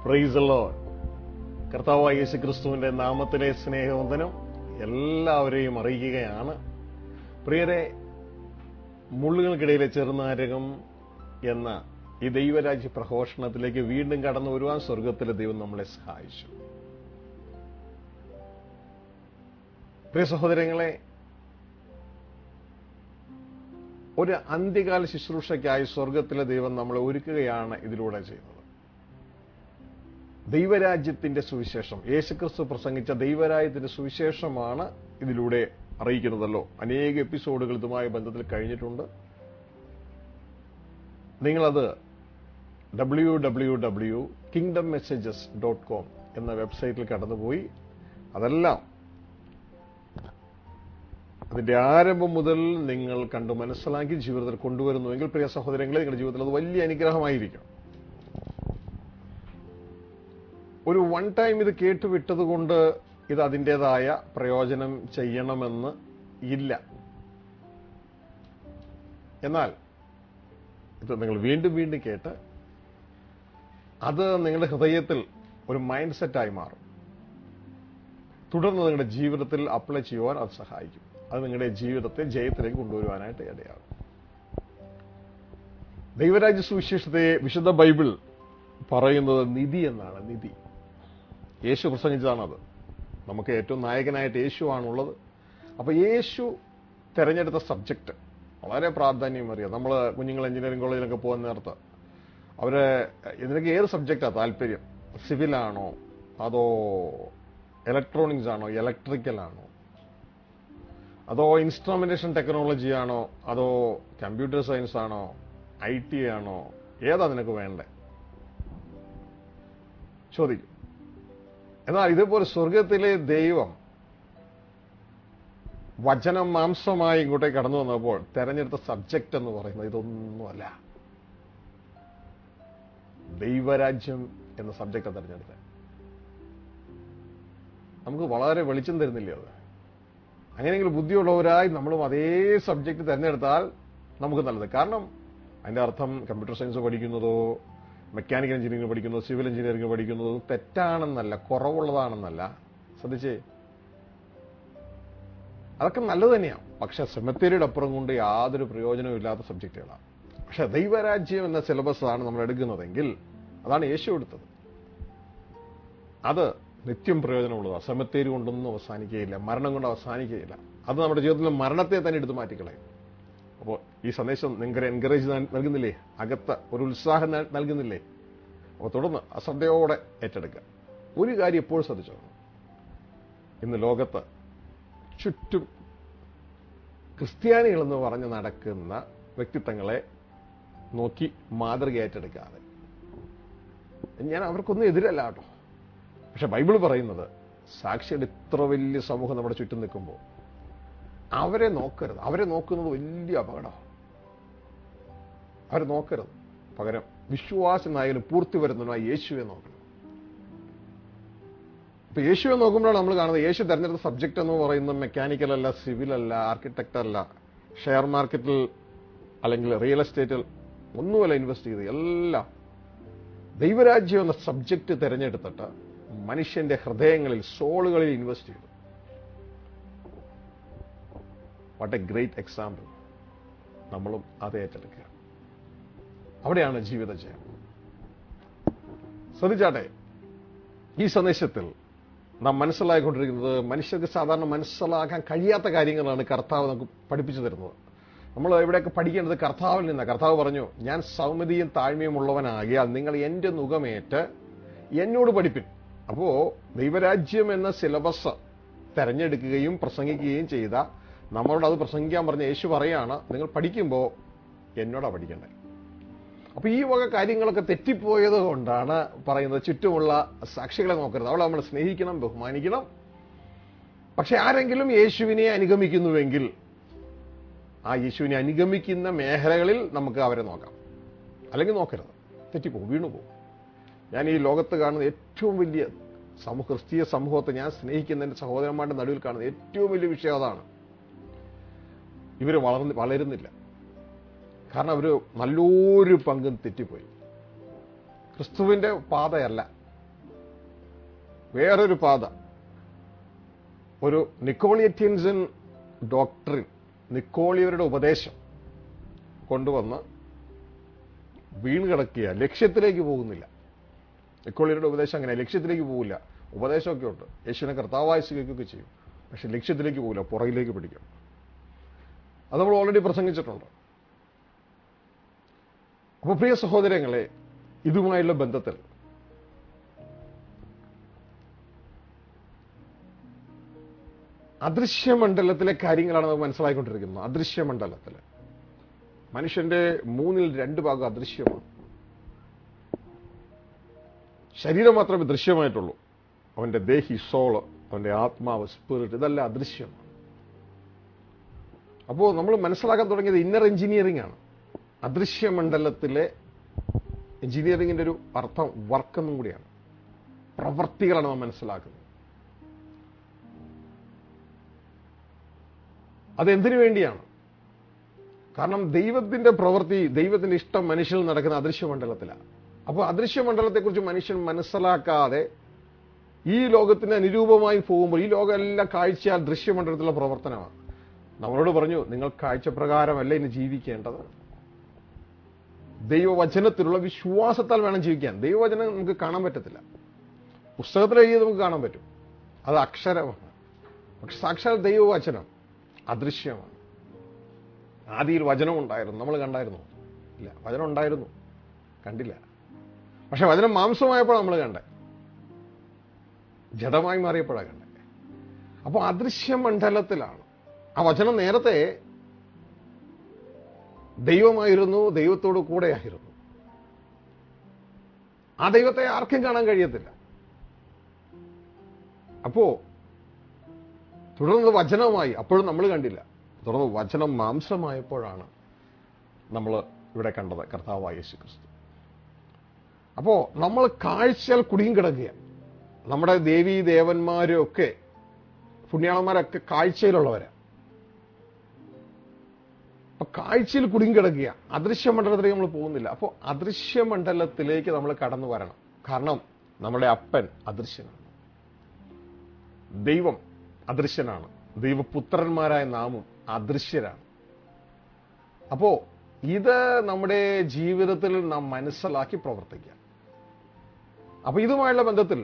Price load കർത്താവായ യേശു ക്രിസ്തുവിന്റെ നാമത്തിലെ സ്നേഹവന്ദനം എല്ലാവരെയും അറിയിക്കുകയാണ് പ്രിയരെ മുള്ളുകൾക്കിടയിലെ ചെറുനാരകം എന്ന ഈ ദൈവരാജ്യ പ്രഘോഷണത്തിലേക്ക് വീണ്ടും കടന്നു വരുവാൻ സ്വർഗത്തിലെ ദൈവം നമ്മളെ സഹായിച്ചു പ്രിയ സഹോദരങ്ങളെ ഒരു അന്ത്യകാല ശുശ്രൂഷയ്ക്കായി സ്വർഗത്തിലെ ദൈവം നമ്മളെ ഒരുക്കുകയാണ് ഇതിലൂടെ ചെയ്യുന്നത് ദൈവരാജ്യത്തിന്റെ സുവിശേഷം യേശുക്രിസ്തു പ്രസംഗിച്ച ദൈവരാജ്യത്തിന്റെ സുവിശേഷമാണ് ഇതിലൂടെ അറിയിക്കുന്നതല്ലോ അനേക എപ്പിസോഡുകൾ ഇതുമായി ബന്ധത്തിൽ കഴിഞ്ഞിട്ടുണ്ട് നിങ്ങളത് W W W kingdom messages dot com എന്ന വെബ്സൈറ്റിൽ കടന്നുപോയി അതെല്ലാം അതിന്റെ ആരംഭം മുതൽ നിങ്ങൾ കണ്ടു മനസ്സിലാക്കി ജീവിതത്തിൽ കൊണ്ടുവരുന്നുവെങ്കിൽ പ്രിയ സഹോദരങ്ങളെ നിങ്ങളുടെ ജീവിതത്തിൽ അത് വലിയ അനുഗ്രഹമായിരിക്കും ഒരു വൺ ടൈം ഇത് കേട്ടുവിട്ടത് കൊണ്ട് ഇത് അതിൻ്റെതായ പ്രയോജനം ചെയ്യണമെന്ന് ഇല്ല എന്നാൽ ഇത് നിങ്ങൾ വീണ്ടും വീണ്ടും കേട്ട് അത് നിങ്ങളുടെ ഹൃദയത്തിൽ ഒരു മൈൻഡ് സെറ്റായി മാറും തുടർന്ന് നിങ്ങളുടെ ജീവിതത്തിൽ അപ്ലൈ ചെയ്യുവാൻ അത് സഹായിക്കും അത് നിങ്ങളുടെ ജീവിതത്തെ ജയത്തിലേക്ക് കൊണ്ടുവരുവാനായിട്ട് ഇടയാകും ദൈവരാജ്യ സുവിശേഷത്തെ വിശുദ്ധ ബൈബിൾ പറയുന്നത് നിധി എന്നാണ് നിധി യേശു പ്രസംഗിച്ചതാണത് നമുക്ക് ഏറ്റവും നായകനായിട്ട് യേശുവാണുള്ളത് അപ്പൊ യേശു തെരഞ്ഞെടുത്ത സബ്ജക്റ്റ് വളരെ പ്രാധാന്യമേറിയ നമ്മൾ കുഞ്ഞുങ്ങൾ എഞ്ചിനീയറിംഗ് കോളേജിലൊക്കെ പോകുന്ന നേരത്ത് അവര് ഇതിനൊക്കെ ഏത് സബ്ജക്റ്റാണ് താല്പര്യം സിവിലാണോ അതോ ഇലക്ട്രോണിക്സ് ആണോ ഇലക്ട്രിക്കൽ ആണോ അതോ ഇൻസ്ട്രുമെന്റേഷൻ ടെക്നോളജി ആണോ അതോ കമ്പ്യൂട്ടർ സയൻസ് ആണോ ഐ ടി ആണോ ഏതാ നിനക്ക് വേണ്ടേ ചോദിക്കും എന്നാൽ ഇതുപോലെ സ്വർഗത്തിലെ ദൈവം വചനം മാംസമായി ഇങ്ങോട്ടേക്ക് കടന്നു വന്നപ്പോൾ തെരഞ്ഞെടുത്ത സബ്ജക്റ്റ് എന്ന് പറയുന്നത് ഇതൊന്നുമല്ല ദൈവരാജ്യം എന്ന സബ്ജക്റ്റാണ് തെരഞ്ഞെടുത്തത് നമുക്ക് വളരെ വെളിച്ചം തരുന്നില്ലേ അത് അങ്ങനെയെങ്കിലും ബുദ്ധിയുള്ളവരായി നമ്മളും അതേ സബ്ജക്റ്റ് തിരഞ്ഞെടുത്താൽ നമുക്ക് നല്ലത് കാരണം അതിന്റെ അർത്ഥം കമ്പ്യൂട്ടർ സയൻസ് പഠിക്കുന്നതോ മെക്കാനിക്കൽ എഞ്ചിനീയറിംഗ് പഠിക്കുന്നതോ സിവിൽ എഞ്ചിനീയറിംഗ് പഠിക്കുന്നതോ തെറ്റാണെന്നല്ല കുറവുള്ളതാണെന്നല്ല ശ്രദ്ധിച്ചേ അതൊക്കെ നല്ലത് തന്നെയാണ് പക്ഷെ സെമത്തേരിയുടെ അപ്പുറം കൊണ്ട് യാതൊരു പ്രയോജനവും ഇല്ലാത്ത സബ്ജക്റ്റുകളാണ് പക്ഷെ ദൈവരാജ്യം എന്ന സിലബസ് ആണ് നമ്മൾ എടുക്കുന്നതെങ്കിൽ അതാണ് യേശു എടുത്തത് അത് നിത്യം പ്രയോജനമുള്ളതാണ് സെമത്തേരി കൊണ്ടൊന്നും അവസാനിക്കുകയില്ല മരണം കൊണ്ട് അവസാനിക്കുകയില്ല അത് നമ്മുടെ ജീവിതത്തിൽ മരണത്തെ തന്നെ എടുത്തു മാറ്റിക്കളയും അപ്പോൾ ഈ സന്ദേശം നിങ്ങൾക്ക് എൻകറേജ് നൽകുന്നില്ലേ അകത്ത് ഒരു ഉത്സാഹം നൽകുന്നില്ലേ അപ്പോൾ തുടർന്ന് അശ്രദ്ധയോടെ ഏറ്റെടുക്കുക ഒരു കാര്യം എപ്പോഴും ശ്രദ്ധിച്ചോ ഇന്ന് ലോകത്ത് ചുറ്റും ക്രിസ്ത്യാനികളെന്ന് പറഞ്ഞ് നടക്കുന്ന വ്യക്തിത്വങ്ങളെ നോക്കി മാതൃക ഏറ്റെടുക്കാതെ ഞാൻ അവർക്കൊന്നും എതിരല്ല കേട്ടോ പക്ഷെ ബൈബിൾ പറയുന്നത് സാക്ഷിയുടെ ഇത്ര വലിയ സമൂഹം നമ്മുടെ ചുറ്റും നിൽക്കുമ്പോൾ അവരെ നോക്കരുത് അവരെ നോക്കുന്നത് വലിയ അപകടം അവരെ നോക്കരുത് പകരം വിശ്വാസ നായകന് പൂർത്തി വരുന്നതിനായി യേശുവെ നോക്കണം ഇപ്പൊ യേശുവെ നോക്കുമ്പോഴാണ് നമ്മൾ കാണുന്നത് യേശു തെരഞ്ഞെടുത്ത സബ്ജക്ട് എന്ന് പറയുന്നത് മെക്കാനിക്കൽ അല്ല സിവിൽ അല്ല ആർക്കിടെക്ട് അല്ല ഷെയർ മാർക്കറ്റിൽ അല്ലെങ്കിൽ റിയൽ എസ്റ്റേറ്റിൽ ഒന്നുമല്ല ഇൻവെസ്റ്റ് ചെയ്ത് എല്ലാം ദൈവരാജ്യം എന്ന സബ്ജക്ട് തിരഞ്ഞെടുത്തിട്ട് മനുഷ്യന്റെ ഹൃദയങ്ങളിൽ സോളുകളിൽ ഇൻവെസ്റ്റ് ചെയ്തു വാട്ട് എ ഗ്രേറ്റ് എക്സാമ്പിൾ നമ്മളും അത് ഏറ്റെടുക്കുക അവിടെയാണ് ജീവിത ജയം ശ്രദ്ധിച്ചാട്ടെ ഈ സന്ദേശത്തിൽ നാം മനസ്സിലായിക്കൊണ്ടിരിക്കുന്നത് മനുഷ്യർക്ക് സാധാരണ മനസ്സിലാക്കാൻ കഴിയാത്ത കാര്യങ്ങളാണ് കർത്താവ് നമുക്ക് പഠിപ്പിച്ചു തരുന്നത് നമ്മൾ ഇവിടെയൊക്കെ പഠിക്കേണ്ടത് കർത്താവിൽ നിന്നാണ് കർത്താവ് പറഞ്ഞു ഞാൻ സൗമ്യതയും താഴ്മയും ഉള്ളവനാകിയാൽ നിങ്ങൾ എന്റെ മുഖമേറ്റ് എന്നോട് പഠിപ്പിൻ അപ്പോ ദൈവരാജ്യം എന്ന സിലബസ് തെരഞ്ഞെടുക്കുകയും പ്രസംഗിക്കുകയും ചെയ്ത നമ്മളോട് അത് പ്രസംഗിക്കാൻ പറഞ്ഞ യേശു പറയാണ് നിങ്ങൾ പഠിക്കുമ്പോൾ എന്നോടാ പഠിക്കണ്ടേ അപ്പൊ ഈ വക കാര്യങ്ങളൊക്കെ തെറ്റിപ്പോയത് കൊണ്ടാണ് പറയുന്നത് ചുറ്റുമുള്ള സാക്ഷികളെ നോക്കരുത് അവളെ നമ്മൾ സ്നേഹിക്കണം ബഹുമാനിക്കണം പക്ഷെ ആരെങ്കിലും യേശുവിനെ അനുഗമിക്കുന്നുവെങ്കിൽ ആ യേശുവിനെ അനുഗമിക്കുന്ന മേഖലകളിൽ നമുക്ക് അവരെ നോക്കാം അല്ലെങ്കിൽ നോക്കരുത് തെറ്റിപ്പോകും വീണുപോകും ഞാൻ ഈ ലോകത്ത് കാണുന്ന ഏറ്റവും വലിയ സമൂഹ ക്രിസ്തീയ സമൂഹത്തെ ഞാൻ സ്നേഹിക്കുന്ന എൻ്റെ സഹോദരന്മാരുടെ നടുവിൽ കാണുന്ന ഏറ്റവും വലിയ വിഷയം അതാണ് ഇവർ വളർന്ന് വളരുന്നില്ല കാരണം അവർ നല്ലൊരു പങ്കും തെറ്റിപ്പോയി ക്രിസ്തുവിന്റെ പാതയല്ല വേറൊരു പാത ഒരു നിക്കോളിയറ്റിയൻസൻ ഡോക്ടറിൻ നിക്കോളിയവരുടെ ഉപദേശം കൊണ്ടുവന്ന് വീണ് കിടക്കുക ലക്ഷ്യത്തിലേക്ക് പോകുന്നില്ല നിക്കോളിയരുടെ ഉപദേശം അങ്ങനെ ലക്ഷ്യത്തിലേക്ക് പോകില്ല ഉപദേശമൊക്കെ ഉണ്ട് യേശുവിനെ കർത്താവായി സ്വീകരിക്കുകയൊക്കെ ചെയ്യും പക്ഷെ ലക്ഷ്യത്തിലേക്ക് പോകില്ല പുറകിലേക്ക് പിടിക്കും അത് നമ്മൾ ഓൾറെഡി പ്രസംഗിച്ചിട്ടുണ്ട് അപ്പോൾ പ്രിയ സഹോദരങ്ങളെ ഇതുമായുള്ള ബന്ധത്തിൽ അദൃശ്യമണ്ഡലത്തിലെ കാര്യങ്ങളാണ് നമുക്ക് മനസ്സിലായിക്കൊണ്ടിരിക്കുന്നത് അദൃശ്യമണ്ഡലത്തിൽ മനുഷ്യന്റെ മൂന്നിൽ രണ്ട് ഭാഗം അദൃശ്യമാണ് ശരീരം മാത്രമേ ദൃശ്യമായിട്ടുള്ളൂ അവന്റെ ദേഹി സോള് അവന്റെ ആത്മാവ് സ്പിരിറ്റ് ഇതെല്ലാം അദൃശ്യമാണ് അപ്പോൾ നമ്മൾ മനസ്സിലാക്കാൻ തുടങ്ങിയത് ഇന്നർ എഞ്ചിനീയറിംഗ് ആണ് അദൃശ്യമണ്ഡലത്തിലെ എഞ്ചിനീയറിംഗിന്റെ ഒരു അർത്ഥം വർക്കെന്നും കൂടിയാണ് പ്രവർത്തികളാണ് നാം മനസ്സിലാക്കുന്നത് അതെന്തിനു വേണ്ടിയാണ് കാരണം ദൈവത്തിന്റെ പ്രവൃത്തി ദൈവത്തിന്റെ ഇഷ്ടം മനുഷ്യനിൽ നടക്കുന്ന അദൃശ്യമണ്ഡലത്തിലാണ് അപ്പോൾ അദൃശ്യമണ്ഡലത്തെക്കുറിച്ച് മനുഷ്യൻ മനസ്സിലാക്കാതെ ഈ ലോകത്തിന് അനുരൂപമായി പോകുമ്പോൾ ഈ ലോകം എല്ലാം കാഴ്ചയാൽ ദൃശ്യമണ്ഡലത്തിലുള്ള പ്രവർത്തനമാണ് നമ്മളോട് പറഞ്ഞു നിങ്ങൾ കാഴ്ചപ്രകാരമല്ല ഇനി ജീവിക്കേണ്ടത് ദൈവവചനത്തിലുള്ള വിശ്വാസത്താൽ വേണം ജീവിക്കാൻ ദൈവവചനം നമുക്ക് കാണാൻ പറ്റത്തില്ല പുസ്തകത്തിൽ എഴുതി നമുക്ക് കാണാൻ പറ്റും അത് അക്ഷരമാണ് പക്ഷെ സാക്ഷാൽ ദൈവവചനം അദൃശ്യമാണ് ആദിയിൽ വചനം ഉണ്ടായിരുന്നു നമ്മൾ കണ്ടായിരുന്നു ഇല്ല വചനം ഉണ്ടായിരുന്നു കണ്ടില്ല പക്ഷെ വചനം മാംസമായപ്പോൾ നമ്മൾ കണ്ടേ ജഡമായി മാറിയപ്പോഴാണ് കണ്ടേ അപ്പോൾ അദൃശ്യമണ്ഡലത്തിലാണ് ആ വചനം നേരത്തെ ദൈവമായിരുന്നു ദൈവത്തോട് കൂടെയായിരുന്നു ആ ദൈവത്തെ ആർക്കും കാണാൻ കഴിയത്തില്ല അപ്പോ തുടർന്ന് വചനമായി അപ്പോഴും നമ്മൾ കണ്ടില്ല തുടർന്ന് വചനം മാംസമായപ്പോഴാണ് നമ്മൾ ഇവിടെ കണ്ടത് കർത്താവായ യേശു ക്രിസ്തു അപ്പോ നമ്മൾ കാഴ്ചയാൽ കുടുങ്ങി കിടക്കുക നമ്മുടെ ദേവീ ദേവന്മാരും ഒക്കെ പുണ്യാളന്മാരൊക്കെ കാഴ്ചയിലുള്ളവരാ അപ്പൊ കാഴ്ചയിൽ കുടുങ്ങി കിടക്കുക അദൃശ്യമണ്ഡലത്തിലേക്ക് നമ്മൾ പോകുന്നില്ല അപ്പോൾ അദൃശ്യമണ്ഡലത്തിലേക്ക് നമ്മൾ കടന്നു വരണം കാരണം നമ്മുടെ അപ്പൻ അദൃശ്യനാണ് ദൈവം അദൃശ്യനാണ് ദൈവപുത്രന്മാരായ നാമും അദൃശ്യരാണ് അപ്പോ ഇത് നമ്മുടെ ജീവിതത്തിൽ നാം മനസ്സിലാക്കി പ്രവർത്തിക്കുക അപ്പൊ ഇതുമായുള്ള ബന്ധത്തിൽ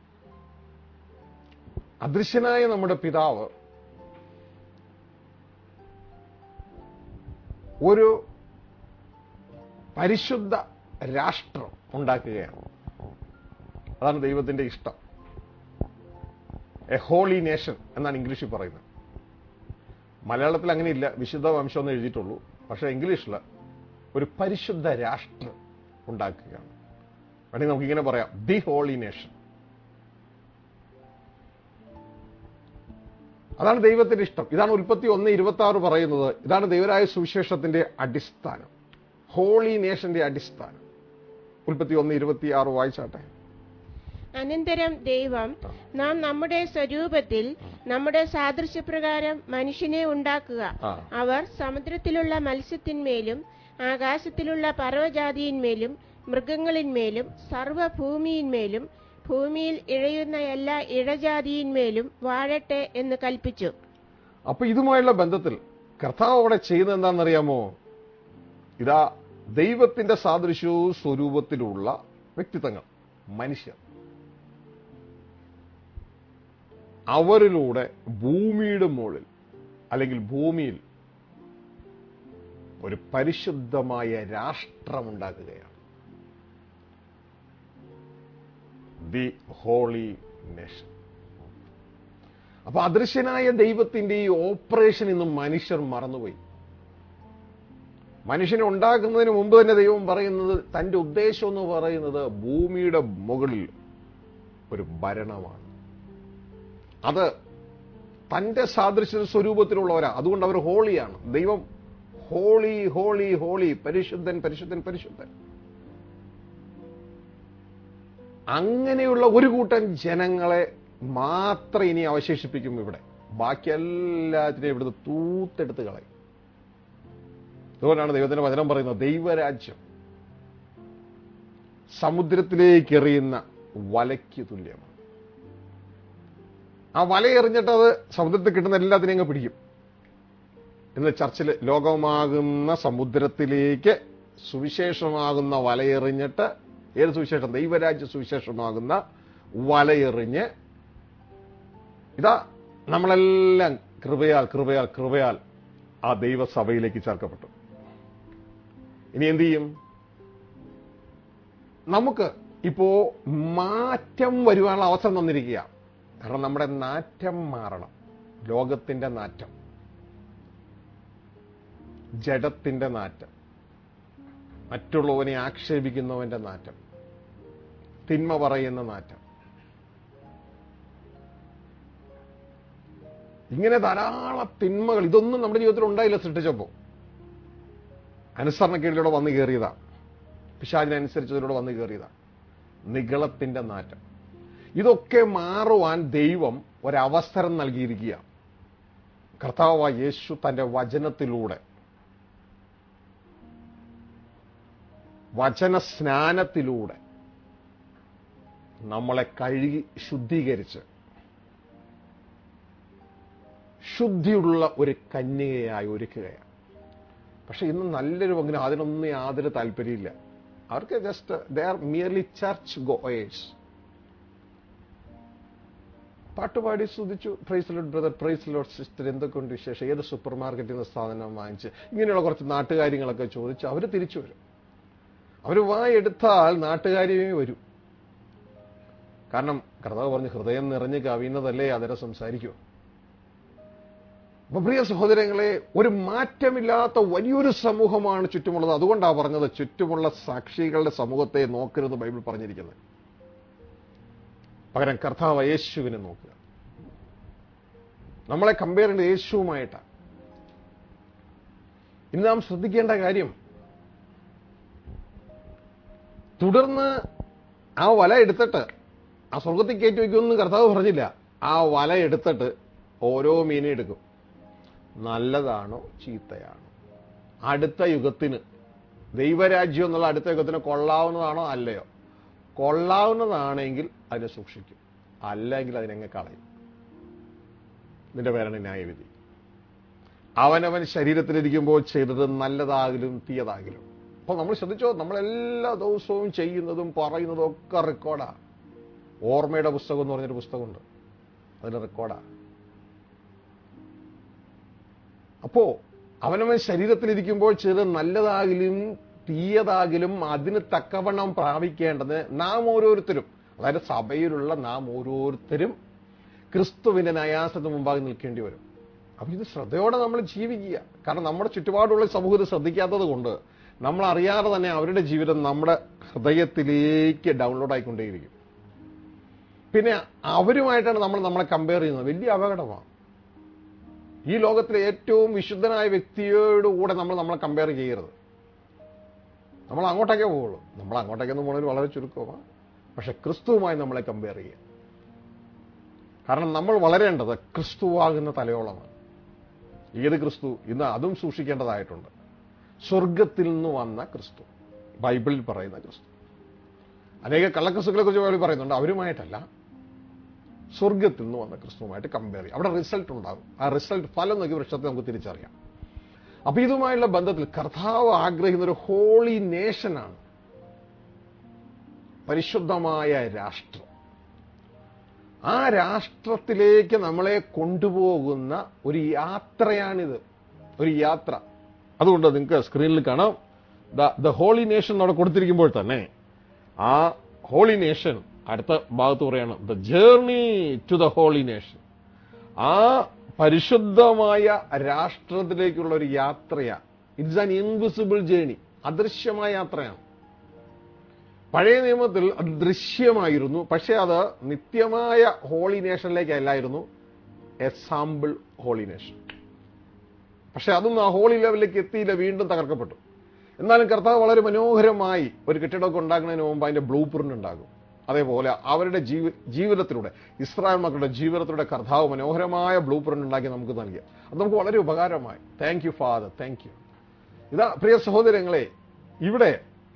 അദൃശ്യനായ നമ്മുടെ പിതാവ് ഒരു പരിശുദ്ധ രാഷ്ട്രം ഉണ്ടാക്കുകയാണ് അതാണ് ദൈവത്തിന്റെ ഇഷ്ടം എ ഹോളി നേഷൻ എന്നാണ് ഇംഗ്ലീഷിൽ പറയുന്നത് മലയാളത്തിൽ അങ്ങനെയില്ല വിശുദ്ധ വംശം എന്ന് എഴുതിയിട്ടുള്ളൂ പക്ഷേ ഇംഗ്ലീഷിൽ ഒരു പരിശുദ്ധ രാഷ്ട്രം ഉണ്ടാക്കുകയാണ് വേണമെങ്കിൽ നമുക്കിങ്ങനെ പറയാം ദി ഹോളി നേഷൻ അതാണ് ദൈവത്തിന്റെ ഇഷ്ടം ഇതാണ് ഉൽപ്പത്തി ഒന്ന് ഇരുപത്തി ആറ് പറയുന്നത് ഇതാണ് ദൈവരായ സുവിശേഷത്തിന്റെ അടിസ്ഥാനം ഹോളി നേഷന്റെ അടിസ്ഥാനം ഉൽപ്പത്തി ഒന്ന് ഇരുപത്തി ആറ് വായിച്ചാട്ടെ അനന്തരം ദൈവം നാം നമ്മുടെ സ്വരൂപത്തിൽ നമ്മുടെ സാദൃശ്യപ്രകാരം മനുഷ്യനെ ഉണ്ടാക്കുക ആ. അവർ സമുദ്രത്തിലുള്ള മത്സ്യത്തിന്മേലും ആകാശത്തിലുള്ള പർവ്വജാതിയിന്മേലും മൃഗങ്ങളിന്മേലും സർവഭൂമിയിന്മേലും ഭൂമിയിൽ ഇഴയുന്ന എല്ലാ ഇഴജാതിയിന്മേലും വാഴട്ടെ എന്ന് കൽപ്പിച്ചു അപ്പൊ ഇതുമായുള്ള ബന്ധത്തിൽ കർത്താവ് അവിടെ ചെയ്യുന്നത് എന്താണെന്നറിയാമോ ഇതാ ദൈവത്തിന്റെ സാദൃശ്യവും സ്വരൂപത്തിലുള്ള വ്യക്തിത്വങ്ങൾ മനുഷ്യർ അവരിലൂടെ ഭൂമിയുടെ മുകളിൽ അല്ലെങ്കിൽ ഭൂമിയിൽ ഒരു പരിശുദ്ധമായ രാഷ്ട്രമുണ്ടാക്കുകയാണ് ദി ഹോളി നേഷൻ അപ്പൊ അദൃശ്യനായ ദൈവത്തിന്റെ ഈ ഓപ്പറേഷൻ ഇന്ന് മനുഷ്യർ മറന്നുപോയി മനുഷ്യനെ ഉണ്ടാക്കുന്നതിന് മുമ്പ് തന്നെ ദൈവം പറയുന്നത് തന്റെ ഉദ്ദേശം എന്ന് പറയുന്നത് ഭൂമിയുടെ മുകളിൽ ഒരു ഭരണമാണ് അത് തന്റെ സാദൃശ്യ സ്വരൂപത്തിലുള്ളവരാ അതുകൊണ്ട് അവർ ഹോളിയാണ് ദൈവം ഹോളി ഹോളി ഹോളി പരിശുദ്ധൻ പരിശുദ്ധൻ പരിശുദ്ധൻ അങ്ങനെയുള്ള ഒരു കൂട്ടം ജനങ്ങളെ മാത്രം ഇനി അവശേഷിപ്പിക്കും ഇവിടെ ബാക്കി എല്ലാത്തിനെയും ഇവിടുന്ന് തൂത്തെടുത്ത് കളയും അതുകൊണ്ടാണ് ദൈവത്തിന്റെ വചനം പറയുന്നത് ദൈവരാജ്യം സമുദ്രത്തിലേക്ക് എറിയുന്ന വലയ്ക്ക് തുല്യമാണ് ആ വലയെറിഞ്ഞിട്ട് അത് സമുദ്രത്തിൽ കിട്ടുന്ന എല്ലാത്തിനെയും അങ്ങ് പിടിക്കും ഇന്ന് ചർച്ചിൽ ലോകമാകുന്ന സമുദ്രത്തിലേക്ക് സുവിശേഷമാകുന്ന വലയെറിഞ്ഞിട്ട് ഏത് സുവിശേഷം ദൈവരാജ്യ സുവിശേഷമാകുന്ന വലയെറിഞ്ഞ് ഇതാ നമ്മളെല്ലാം കൃപയാൽ കൃപയാൽ കൃപയാൽ ആ ദൈവസഭയിലേക്ക് ചേർക്കപ്പെട്ടു ഇനി എന്ത് ചെയ്യും നമുക്ക് ഇപ്പോ മാറ്റം വരുവാനുള്ള അവസരം തന്നിരിക്കുക കാരണം നമ്മുടെ നാറ്റം മാറണം ലോകത്തിന്റെ നാറ്റം ജഡത്തിന്റെ നാറ്റം മറ്റുള്ളവനെ ആക്ഷേപിക്കുന്നവന്റെ നാറ്റം തിന്മ പറയുന്ന നാറ്റം ഇങ്ങനെ ധാരാളം തിന്മകൾ ഇതൊന്നും നമ്മുടെ ജീവിതത്തിൽ ഉണ്ടായില്ല സൃഷ്ടിച്ചപ്പോ അനുസരണക്കേടിലൂടെ വന്നു കയറിയതാ പിശാചിനനുസരിച്ചതിലൂടെ വന്നു കയറിയതാ നികളത്തിന്റെ നാറ്റം ഇതൊക്കെ മാറുവാൻ ദൈവം ഒരവസരം നൽകിയിരിക്കുക കർത്താവ് യേശു തന്റെ വചനത്തിലൂടെ വചന സ്നാനത്തിലൂടെ നമ്മളെ കഴുകി ശുദ്ധീകരിച്ച് ശുദ്ധിയുള്ള ഒരു കന്യകയായി ഒരുക്കുകയാണ് പക്ഷെ ഇന്ന് നല്ലൊരു പങ്കിന് അതിനൊന്നും യാതൊരു താല്പര്യമില്ല അവർക്ക് just they are merely church goers പാട്ടുപാടി സ്തുതിച്ചു praise lord brother praise lord sister എന്തൊക്കെയുണ്ട് വിശേഷം ഏത് സൂപ്പർ മാർക്കറ്റിൽ നിന്ന് സാധനം വാങ്ങിച്ച് ഇങ്ങനെയുള്ള കുറച്ച് നാട്ടുകാര്യങ്ങളൊക്കെ ചോദിച്ച് അവർ തിരിച്ചു വരും അവർ വായെടുത്താൽ നാട്ടുകാര്യമേ വരും കാരണം കർത്താവ് പറഞ്ഞു ഹൃദയം നിറഞ്ഞ് കവിയുന്നതല്ലേ അതിനെ സംസാരിക്കൂ അപ്പൊ പ്രിയ സഹോദരങ്ങളെ ഒരു മാറ്റമില്ലാത്ത വലിയൊരു സമൂഹമാണ് ചുറ്റുമുള്ളത് അതുകൊണ്ടാണ് പറഞ്ഞത് ചുറ്റുമുള്ള സാക്ഷികളുടെ സമൂഹത്തെ നോക്കരുത് ബൈബിൾ പറഞ്ഞിരിക്കുന്നത് പകരം കർത്താവ് യേശുവിനെ നോക്കുക നമ്മളെ കമ്പയർ ചെയ്യുന്നത് യേശുവുമായിട്ടാണ് ഇന്ന് നാം ശ്രദ്ധിക്കേണ്ട കാര്യം തുടർന്ന് ആ വല എടുത്തിട്ട് ആ സ്വർഗത്തിൽ കയറ്റി വയ്ക്കുമെന്ന് കർത്താവ് പറഞ്ഞില്ല ആ വല എടുത്തിട്ട് ഓരോ മീനെ എടുക്കും നല്ലതാണോ ചീത്തയാണോ അടുത്ത യുഗത്തിന് ദൈവരാജ്യം എന്നുള്ള അടുത്ത യുഗത്തിന് കൊള്ളാവുന്നതാണോ അല്ലയോ കൊള്ളാവുന്നതാണെങ്കിൽ അതിനെ സൂക്ഷിക്കും അല്ലെങ്കിൽ അതിനെങ്ങ് കളയും നിന്റെ പേരാണ് ന്യായവിധി അവനവൻ ശരീരത്തിലിരിക്കുമ്പോൾ ചെയ്തത് നല്ലതാകിലും തീയതാകിലും അപ്പൊ നമ്മൾ ശ്രദ്ധിച്ചോ നമ്മളെല്ലാ ദിവസവും ചെയ്യുന്നതും പറയുന്നതും ഒക്കെ റെക്കോർഡാ ഓർമ്മയുടെ പുസ്തകം എന്ന് പറഞ്ഞൊരു പുസ്തകമുണ്ട് അതിന് റെക്കോർഡാ അപ്പോ അവനവൻ ശരീരത്തിലിരിക്കുമ്പോൾ ചെയ്തത് നല്ലതാകിലും തീയതാകിലും അതിന് തക്കവണ്ണം പ്രാപിക്കേണ്ടത് നാം ഓരോരുത്തരും അതായത് സഭയിലുള്ള നാം ഓരോരുത്തരും ക്രിസ്തുവിന്റെ നയാസത്തിന് മുമ്പാകെ നിൽക്കേണ്ടി വരും അപ്പൊ ഇത് ശ്രദ്ധയോടെ നമ്മൾ ജീവിക്കുക കാരണം നമ്മുടെ ചുറ്റുപാടുള്ള സമൂഹത്തെ ശ്രദ്ധിക്കാത്തത് കൊണ്ട് നമ്മൾ അറിയാതെ തന്നെ അവരുടെ ജീവിതം നമ്മുടെ ഹൃദയത്തിലേക്ക് ഡൗൺലോഡ് ആയിക്കൊണ്ടേയിരിക്കും പിന്നെ അവരുമായിട്ടാണ് നമ്മൾ നമ്മളെ കമ്പയർ ചെയ്യുന്നത് വലിയ അപകടമാണ് ഈ ലോകത്തിലെ ഏറ്റവും വിശുദ്ധനായ വ്യക്തിയോട് കൂടെ നമ്മൾ നമ്മളെ കമ്പയർ ചെയ്യരുത് നമ്മൾ അങ്ങോട്ടേക്കേ പോവുള്ളൂ നമ്മൾ അങ്ങോട്ടേക്കൊന്നും പോകുന്നതിന് വളരെ ചുരുക്കമാണ് പക്ഷെ ക്രിസ്തുവുമായി നമ്മളെ കമ്പയർ ചെയ്യുക കാരണം നമ്മൾ വളരേണ്ടത് ക്രിസ്തുവാകുന്ന തലയോളമാണ് ഏത് ക്രിസ്തു ഇന്ന് അതും സൂക്ഷിക്കേണ്ടതായിട്ടുണ്ട് സ്വർഗത്തിൽ നിന്ന് വന്ന ക്രിസ്തു ബൈബിളിൽ പറയുന്ന ക്രിസ്തു അനേക കള്ളക്രിസ്തുക്കളെ കുറിച്ച് ബൈബിൾ പറയുന്നുണ്ട് അവരുമായിട്ടല്ല സ്വർഗത്തിൽ നിന്ന് വന്ന ക്രിസ്തുവുമായിട്ട് കമ്പയർ ചെയ്യും അവിടെ റിസൾട്ട് ഉണ്ടാകും ആ റിസൾട്ട് ഫലം നോക്കി വൃക്ഷത്തെ നമുക്ക് തിരിച്ചറിയാം അപ്പൊ ഇതുമായുള്ള ബന്ധത്തിൽ കർത്താവ് ആഗ്രഹിക്കുന്ന ഒരു ഹോളി നേഷനാണ് പരിശുദ്ധമായ രാഷ്ട്രം ആ രാഷ്ട്രത്തിലേക്ക് നമ്മളെ കൊണ്ടുപോകുന്ന ഒരു യാത്രയാണിത് ഒരു യാത്ര അതുകൊണ്ട് നിങ്ങൾക്ക് സ്ക്രീനിൽ കാണാം ദ ഹോളി നേഷൻ അവിടെ കൊടുത്തിരിക്കുമ്പോൾ തന്നെ ആ ഹോളി നേഷൻ അടുത്ത ഭാഗത്ത് പറയാണ് the journey to the holy nation ആ പരിശുദ്ധമായ രാഷ്ട്രത്തിലേക്കുള്ള ഒരു യാത്രയാണ് ഇറ്റ്സ് ആൻ ഇൻവിസിബിൾ ജേണി അദൃശ്യമായ യാത്രയാണ് പഴയ നിയമത്തിൽ അത് ദൃശ്യമായിരുന്നു പക്ഷെ അത് നിത്യമായ ഹോളി നേഷനിലേക്കല്ലായിരുന്നു എ സാമ്പിൾ ഹോളി നേഷൻ പക്ഷെ അതൊന്നും ആ ഹോളി ലെവലിലേക്ക് എത്തിയില്ല വീണ്ടും തകർക്കപ്പെട്ടു എന്നാലും കർത്താവ് വളരെ മനോഹരമായി ഒരു കെട്ടിടമൊക്കെ ഉണ്ടാക്കുന്നതിന് മുമ്പ് അതിന്റെ ബ്ലൂ പ്രിന്റ് ഉണ്ടാകും അതേപോലെ അവരുടെ ജീവ ജീവിതത്തിലൂടെ ഇസ്രായേൽ മക്കളുടെ ജീവിതത്തിലൂടെ കർത്താവ് മനോഹരമായ ബ്ലൂ പ്രിന്റ് ഉണ്ടാക്കി നമുക്ക് നൽകിയ അത് നമുക്ക് വളരെ ഉപകാരമായി thank you father thank you ഇതാ പ്രിയ സഹോദരങ്ങളെ ഇവിടെ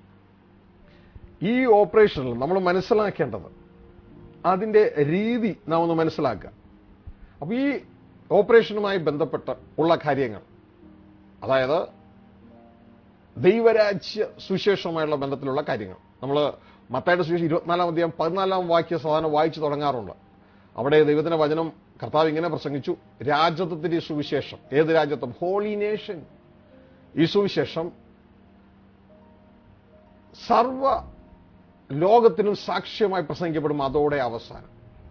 ഈ ഓപ്പറേഷനിൽ നമ്മൾ മനസ്സിലാക്കേണ്ടത് അതിന്റെ രീതി നാം ഒന്ന് മനസ്സിലാക്കുക അപ്പൊ ഈ ഓപ്പറേഷനുമായി ബന്ധപ്പെട്ട് ഉള്ള കാര്യങ്ങൾ അതായത് ദൈവരാജ്യ സുവിശേഷവുമായുള്ള ബന്ധത്തിലുള്ള കാര്യങ്ങൾ നമ്മൾ മത്തായുടെ സുവിശേഷം ഇരുപത്തിനാലാം അധ്യായം പതിനാലാം വാക്യ സാധാരണ വായിച്ചു തുടങ്ങാറുണ്ട് അവിടെ ദൈവത്തിന്റെ വചനം കർത്താവ് ഇങ്ങനെ പ്രസംഗിച്ചു രാജ്യത്വത്തിന്റെ ഈ സുവിശേഷം ഏത് രാജ്യത്വം ഹോളി നേഷൻ ഈ സുവിശേഷം സർവ ലോകത്തിനും സാക്ഷ്യമായി പ്രസംഗിക്കപ്പെടും അതോടെ അവസാനം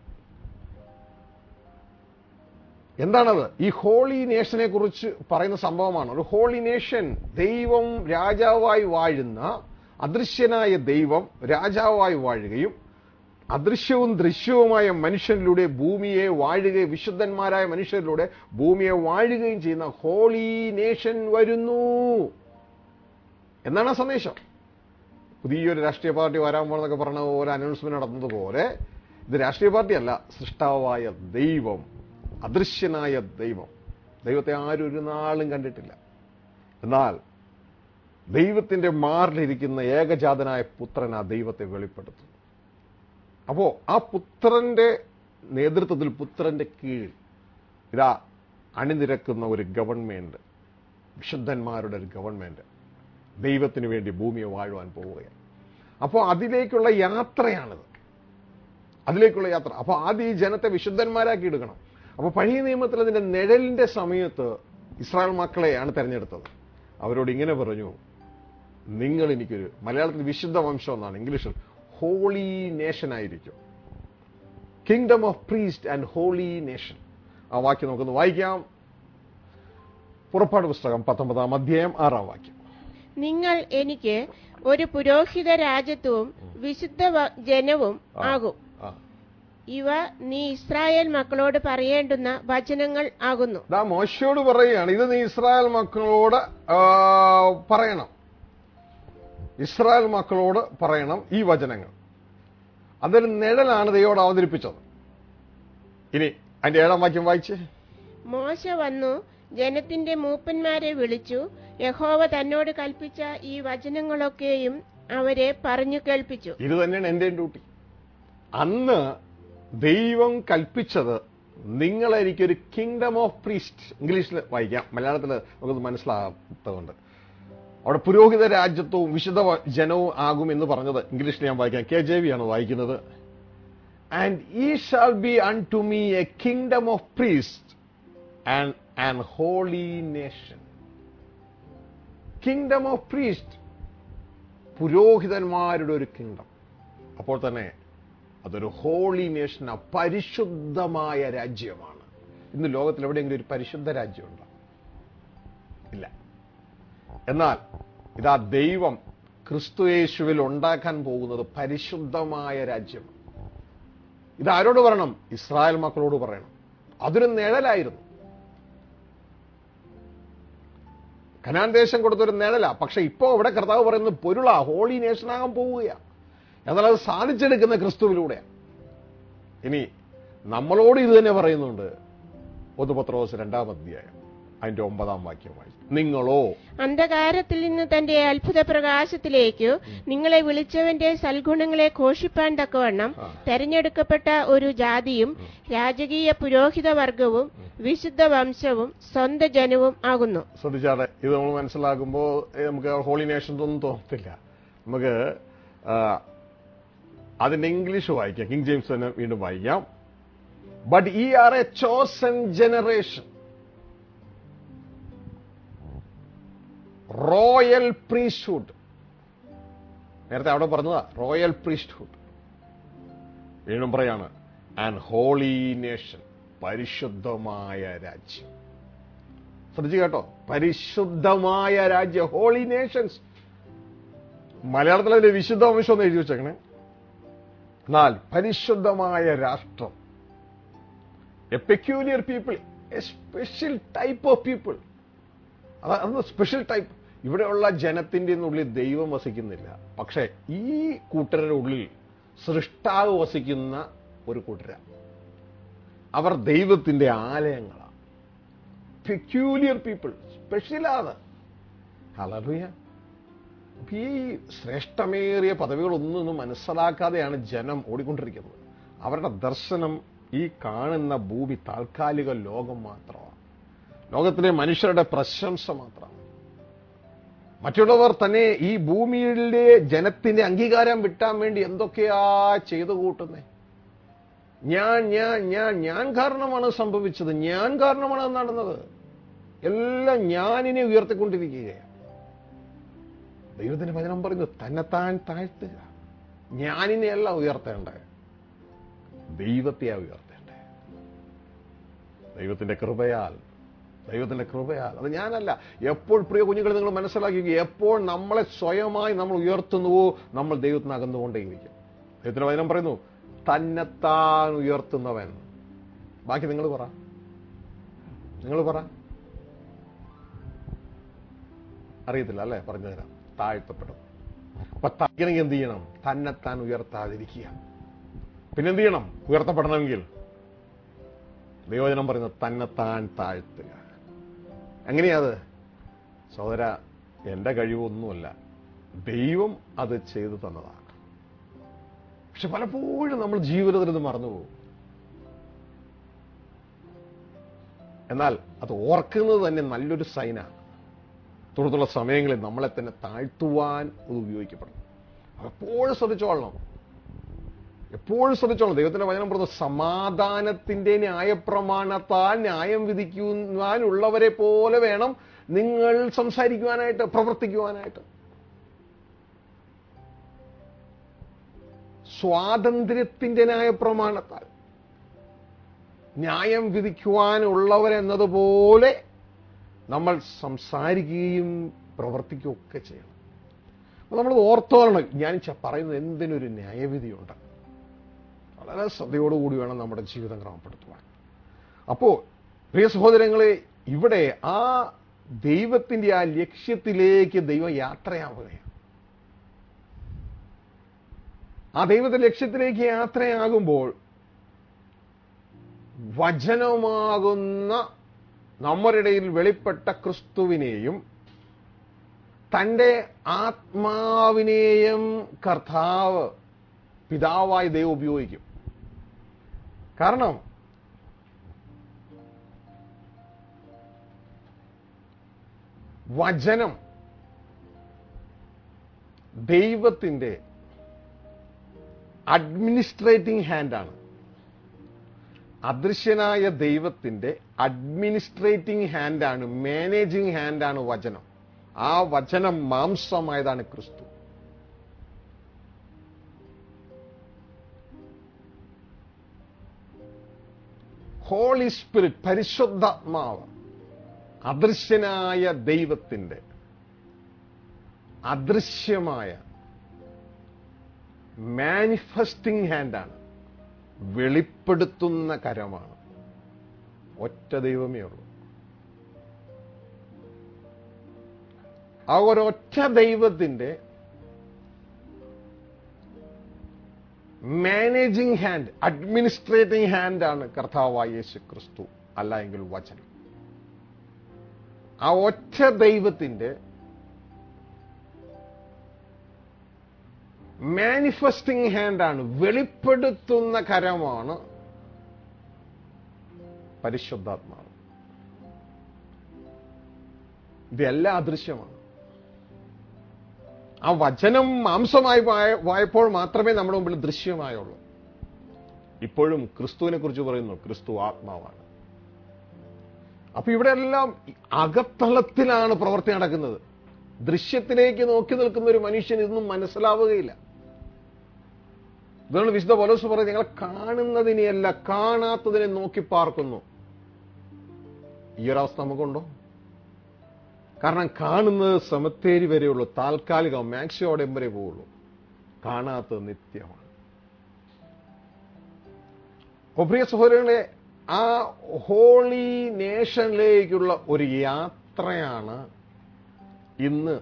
എന്താണത് ഈ ഹോളി നേഷനെ കുറിച്ച് പറയുന്ന സംഭവമാണ് ഒരു ഹോളി നേഷൻ ദൈവം രാജാവായി വാഴുന്ന അദൃശ്യനായ ദൈവം രാജാവായി വാഴുകയും അദൃശ്യവും ദൃശ്യവുമായ മനുഷ്യരിലൂടെ ഭൂമിയെ വാഴുകയും വിശുദ്ധന്മാരായ മനുഷ്യരിലൂടെ ഭൂമിയെ വാഴുകയും ചെയ്യുന്ന ഹോളി നേഷൻ വരുന്നു എന്നാണ് ആ സന്ദേശം പുതിയൊരു രാഷ്ട്രീയ പാർട്ടി വരാൻ പോണെന്നൊക്കെ പറഞ്ഞ ഒരു അനൗൺസ്മെന്റ് നടന്നതുപോലെ ഇത് രാഷ്ട്രീയ പാർട്ടിയല്ല സൃഷ്ടാവായ ദൈവം അദൃശ്യനായ ദൈവം ദൈവത്തെ ആരും ഒരു നാളും കണ്ടിട്ടില്ല എന്നാൽ ദൈവത്തിന്റെ മാറിലിരിക്കുന്ന ഏകജാതനായ പുത്രൻ ആ ദൈവത്തെ വെളിപ്പെടുത്തുന്നു അപ്പോ ആ പുത്രന്റെ നേതൃത്വത്തിൽ പുത്രന്റെ കീഴിൽ ഇതാ അണിനിരക്കുന്ന ഒരു ഗവൺമെന്റ് വിശുദ്ധന്മാരുടെ ഒരു ഗവൺമെന്റ് ദൈവത്തിന് വേണ്ടി ഭൂമിയെ വാഴുവാൻ പോവുകയാണ് അപ്പോൾ അതിലേക്കുള്ള യാത്രയാണിത് അതിലേക്കുള്ള യാത്ര അപ്പോൾ ആദ്യം ഈ ജനത്തെ വിശുദ്ധന്മാരാക്കി എടുക്കണം അപ്പോൾ പഴയ നിയമത്തിൽ അതിന്റെ നിഴലിന്റെ സമയത്ത് ഇസ്രായേൽ മക്കളെയാണ് തെരഞ്ഞെടുത്തത് അവരോട് ഇങ്ങനെ പറഞ്ഞു നിങ്ങൾ എനിക്കൊരു മലയാളത്തിൽ വിശുദ്ധ വംശം എന്നാണ് ഇംഗ്ലീഷിൽ ഹോളി നേഷൻ ആയിരിക്കും kingdom of priest and holy nation ആ വാക്യം നമുക്കൊന്ന് വായിക്കാം പുറപ്പാട് പുസ്തകം പത്തൊമ്പതാം അധ്യായം ആറാം വാക്യം നിങ്ങൾ എനിക്ക് ഒരു പുരോഹിത രാജ്യത്വവും വിശുദ്ധ വ- ജനവും ആ. ആകും ആ ഇവ നീ ഇസ്രായേൽ മക്കളോട് പറയേണ്ടുന്ന വചനങ്ങൾ ആകുന്നു ദാ മോശയോട് പറയുകയാണ് ഇത് നീ ഇസ്രായേൽ മക്കളോട് ആ, പറയണം ഇസ്രായേൽ മക്കളോട് പറയണം ഈ വചനങ്ങൾ അതൊരു നിഴലാണ് ദൈവോട് അവതരിപ്പിച്ചത് ഇനി അതിന്റെ ഏഴാം വാക്യം വായിച്ചേ മോശ വന്നു ജനത്തിന്റെ മൂപ്പന്മാരെ വിളിച്ചു യഹോവ തന്നോട് കൽപ്പിച്ച ഈ വചനങ്ങളൊക്കെയും അവരെ പറഞ്ഞു കേൾപ്പിച്ചു ഇത് തന്നെയാണ് എന്റെ ഡ്യൂട്ടി അന്ന് ദൈവം കൽപ്പിച്ചത് നിങ്ങളെ എനിക്കൊരു കിങ്ഡം ഓഫ് പ്രീസ്റ്റ് ഇംഗ്ലീഷിൽ വായിക്കാം മലയാളത്തിൽ നമുക്കത് മനസ്സിലാകാത്തതുകൊണ്ട് അവിടെ പുരോഹിത രാജ്യത്വവും വിശുദ്ധ വ- ജനവും ആകും എന്ന് പറഞ്ഞത് ഇംഗ്ലീഷിൽ ഞാൻ വായിക്കാം കെ ജെ വി ആണ് വായിക്കുന്നത് and ye shall be unto me a kingdom of priest and and holy nation kingdom of priest പുരോഹിതന്മാരുടെ ഒരു കിങ്ഡം അപ്പോൾ തന്നെ അതൊരു ഹോളി നേഷൻ പരിശുദ്ധമായ രാജ്യമാണ് ഇന്ന് ലോകത്തിൽ എവിടെയെങ്കിലും ഒരു പരിശുദ്ധ രാജ്യമുണ്ടോ ഇല്ല എന്നാൽ ഇതാ ദൈവം ക്രിസ്തുയേശുവിൽ ഉണ്ടാക്കാൻ പോകുന്നത് പരിശുദ്ധമായ രാജ്യമാണ് ഇത് ആരോട് പറയണം ഇസ്രായേൽ മക്കളോട് പറയണം അതൊരു നിഴലായിരുന്നു കനാൻ ദേശം കൊടുത്തൊരു നിഴലാ പക്ഷെ ഇപ്പോ ഇവിടെ കർത്താവ് പറയുന്നത് പൊരുളാ ഹോളി നേഷനാകാൻ പോവുകയാ എന്നാൽ അത് സാധിച്ചെടുക്കുന്ന ക്രിസ്തുവിലൂടെയാണ് ഇനി നമ്മളോട് ഇത് തന്നെ പറയുന്നുണ്ട് ഒന്ന് പത്രോസ് രണ്ടാം അധ്യായം അതിന്റെ ഒമ്പതാം വാക്യമായി നിങ്ങളോ അന്ധകാരത്തിൽ നിന്ന് തന്റെ അത്ഭുത പ്രകാശത്തിലേക്കു നിങ്ങളെ വിളിച്ചവന്റെ സൽഗുണങ്ങളെ ഘോഷിപ്പാൻ തക്കവണ്ണം ആ. തെരഞ്ഞെടുക്കപ്പെട്ട ഒരു ജാതിയും രാജകീയ പുരോഹിത വർഗവും വിശുദ്ധ വംശവും സ്വന്തം ജനവും ആകുന്നു ശ്രദ്ധിച്ചാടെ ഇത് നമ്മൾ മനസ്സിലാക്കുമ്പോൾ ഏ, നമുക്ക് ഹോളി നേഷൻ ഒന്നും തോന്നത്തില്ല നമുക്ക് ആ, അതിന്റെ ഇംഗ്ലീഷ് വായിക്കാം കിങ് ജെയിംസ് തന്നെ വീണ്ടും വായിക്കാം but ye are a chosen generation royal priesthood നേരത്തെ അവിടെ പറഞ്ഞതാ റോയൽ പ്രീസ്റ്റ്ഹുഡ് വീണ്ടും പറയാണ് ആൻഡ് ഹോളി നേഷൻ പരിശുദ്ധമായ രാജ്യം ശ്രദ്ധിച്ചു കേട്ടോ പരിശുദ്ധമായ രാജ്യ ഹോളി നേഷൻസ് മലയാളത്തിൽ അതിന്റെ വിശുദ്ധ വംശം ഒന്ന് എഴുതി വെച്ചേക്കണേ എന്നാൽ പരിശുദ്ധമായ രാഷ്ട്രം a peculiar people a special type of people അതാണ് സ്പെഷ്യൽ ടൈപ്പ് ഇവിടെയുള്ള ജനത്തിന്റെ ഉള്ളിൽ ദൈവം വസിക്കുന്നില്ല പക്ഷെ ഈ കൂട്ടരുടെ ഉള്ളിൽ സൃഷ്ടാവ് വസിക്കുന്ന ഒരു കൂട്ടര അവർ ദൈവത്തിന്റെ ആലയങ്ങളാണ് പെക്യൂലിയർ പീപ്പിൾ സ്പെഷ്യലാണ് ഹലറിയ ഈ ശ്രേഷ്ഠമേറിയ പദവികളൊന്നും മനസ്സിലാക്കാതെയാണ് ജനം ഓടിക്കൊണ്ടിരിക്കുന്നത് അവരുടെ ദർശനം ഈ കാണുന്ന ഭൂമി താൽക്കാലിക ലോകം മാത്രമാണ് ലോകത്തിലെ മനുഷ്യരുടെ പ്രശംസ മാത്രമാണ് മറ്റുള്ളവർ തന്നെ ഈ ഭൂമിയിലെ ജനത്തിന്റെ അംഗീകാരം വിട്ടാൻ വേണ്ടി എന്തൊക്കെയാ ചെയ്തു കൂട്ടുന്നേ ഞാൻ ഞാൻ ഞാൻ ഞാൻ കാരണമാണ് സംഭവിച്ചത് ഞാൻ കാരണമാണ് അത് നടന്നത് എല്ലാം ഞാനിനെ ഉയർത്തിക്കൊണ്ടിരിക്കുകയാണ് ദൈവത്തിന്റെ വചനം പറയുന്നു തന്നെത്താൻ താഴ്ത്തുക ഞാനിനെയല്ല ഉയർത്തേണ്ടത് ദൈവത്തെയാ ഉയർത്തേണ്ടത് ദൈവത്തിന്റെ കൃപയാൽ ദൈവത്തിന്റെ കൃപയാൽ അത് ഞാനല്ല എപ്പോൾ പ്രിയ കുഞ്ഞുങ്ങൾ നിങ്ങൾ മനസ്സിലാക്കുക എപ്പോൾ നമ്മളെ സ്വയമായി നമ്മൾ ഉയർത്തുന്നുവോ നമ്മൾ ദൈവത്തിന് അകന്നുകൊണ്ടേയിരിക്കും ദൈവത്തിന്റെ വചനം പറയുന്നു തന്നെത്താൻ ഉയർത്തുന്നവൻ ബാക്കി നിങ്ങൾ പറ നിങ്ങൾ പറ അറിയത്തില്ല അല്ലേ പറഞ്ഞു തരാം താഴ്ത്തപ്പെടും അപ്പൊ താഴ്ക്കണമെങ്കിൽ എന്ത് ചെയ്യണം തന്നെത്താൻ ഉയർത്താതിരിക്കുക പിന്നെന്ത് ചെയ്യണം ഉയർത്തപ്പെടണമെങ്കിൽ ദൈവജനം പറയുന്നത് തന്നെത്താൻ താഴ്ത്തുക എങ്ങനെയാത് സഹോദര എന്റെ കഴിവൊന്നുമല്ല ദൈവം അത് ചെയ്തു തന്നതാണ് പക്ഷെ പലപ്പോഴും നമ്മൾ ജീവിതത്തിൽ ഇത് മറന്നുപോകും എന്നാൽ അത് ഓർക്കുന്നത് തന്നെ നല്ലൊരു സൈനാണ് തുടർന്നുള്ള സമയങ്ങളിൽ നമ്മളെ തന്നെ താഴ്ത്തുവാൻ അത് ഉപയോഗിക്കപ്പെടും എപ്പോഴും ശ്രദ്ധിച്ചോളണം എപ്പോഴും ശ്രദ്ധിച്ചോളണം ദൈവത്തിന്റെ വചനം പറഞ്ഞു സമാധാനത്തിന്റെ ന്യായപ്രമാണത്താൽ ന്യായം വിധിക്കുവാനുള്ളവരെ പോലെ വേണം നിങ്ങൾ സംസാരിക്കുവാനായിട്ട് പ്രവർത്തിക്കുവാനായിട്ട് സ്വാതന്ത്ര്യത്തിന്റെ ന്യായപ്രമാണത്താൽ ന്യായം വിധിക്കുവാനുള്ളവരെന്നതുപോലെ നമ്മൾ സംസാരിക്കുകയും പ്രവർത്തിക്കുകയും ഒക്കെ ചെയ്യണം അപ്പൊ നമ്മൾ ഓർത്തോളണം ഞാൻ ച- പറയുന്നത് എന്തിനൊരു ന്യായവിധിയുണ്ട് വളരെ ശ്രദ്ധയോടുകൂടി വേണം നമ്മുടെ ജീവിതം ക്രമപ്പെടുത്തുവാൻ അപ്പോ പ്രിയ സഹോദരങ്ങളെ ഇവിടെ ആ ദൈവത്തിന്റെ ആ ലക്ഷ്യത്തിലേക്ക് ദൈവം യാത്രയാവുകയാണ് ആ ദൈവത്തിന്റെ ലക്ഷ്യത്തിലേക്ക് യാത്രയാകുമ്പോൾ വചനമാകുന്ന നമ്മുടെ ഇടയിൽ വെളിപ്പെട്ട ക്രിസ്തുവിനെയും തന്റെ ആത്മാവിനെയും കർത്താവ് പിതാവായി ദൈവം ഉപയോഗിക്കും കാരണം വചനം ദൈവത്തിന്റെ അഡ്മിനിസ്ട്രേറ്റിംഗ് ഹാൻഡാണ് അദൃശ്യനായ ദൈവത്തിന്റെ അഡ്മിനിസ്ട്രേറ്റിംഗ് ഹാൻഡാണ് മാനേജിംഗ് ഹാൻഡാണ് വചനം ആ വചനം മാംസമായതാണ് ക്രിസ്തു ഹോളി സ്പിരിറ്റ് പരിശുദ്ധാത്മാവ് അദൃശ്യനായ ദൈവത്തിന്റെ അദൃശ്യമായ മാനിഫെസ്റ്റിംഗ് ഹാൻഡാണ് വെളിപ്പെടുത്തുന്ന കരമാണ് ഒറ്റ ദൈവമേ ഉള്ളൂ ആ ഒരൊറ്റ ദൈവത്തിന്റെ മാനേജിംഗ് ഹാൻഡ് അഡ്മിനിസ്ട്രേറ്റിംഗ് ഹാൻഡാണ് കർത്താവായ യേശു ക്രിസ്തു അല്ല എങ്കിൽ വചനം ആ ഒറ്റ ദൈവത്തിന്റെ മാനിഫെസ്റ്റിംഗ് ഹാൻഡാണ് വെളിപ്പെടുത്തുന്ന കരമാണ് പരിശുദ്ധാത്മാവ് ഇതെല്ലാം അദൃശ്യമാണ് ആ വചനം മാംസമായി വായ- വായപ്പോൾ മാത്രമേ നമ്മുടെ മുമ്പിൽ ദൃശ്യമായുള്ളൂ ഇപ്പോഴും ക്രിസ്തുവിനെ കുറിച്ച് പറയുന്നു ക്രിസ്തു ആത്മാവാണ് അപ്പൊ ഇവിടെ എല്ലാം അകത്തളത്തിലാണ് പ്രവൃത്തി നടക്കുന്നത് ദൃശ്യത്തിലേക്ക് നോക്കി നിൽക്കുന്ന ഒരു മനുഷ്യൻ ഇതൊന്നും മനസ്സിലാവുകയില്ല ഇതാണ് വിശുദ്ധ പോലോസ് പറയുന്നത് ഞങ്ങൾ കാണുന്നതിനെയല്ല കാണാത്തതിനെ നോക്കി പാർക്കുന്നു ഈ ഒരവസ്ഥ നമുക്കുണ്ടോ കാരണം കാണുന്നത് സമത്തേരി വരെയുള്ളൂ താൽക്കാലികം മാക്സിയോടം വരെ പോവുള്ളൂ കാണാത്തത് നിത്യമാണ് അപ്പൊ പ്രിയ സഹോദരങ്ങളെ ആ ഹോളി നേഷനിലേക്കുള്ള ഒരു യാത്രയാണ് ഇന്ന്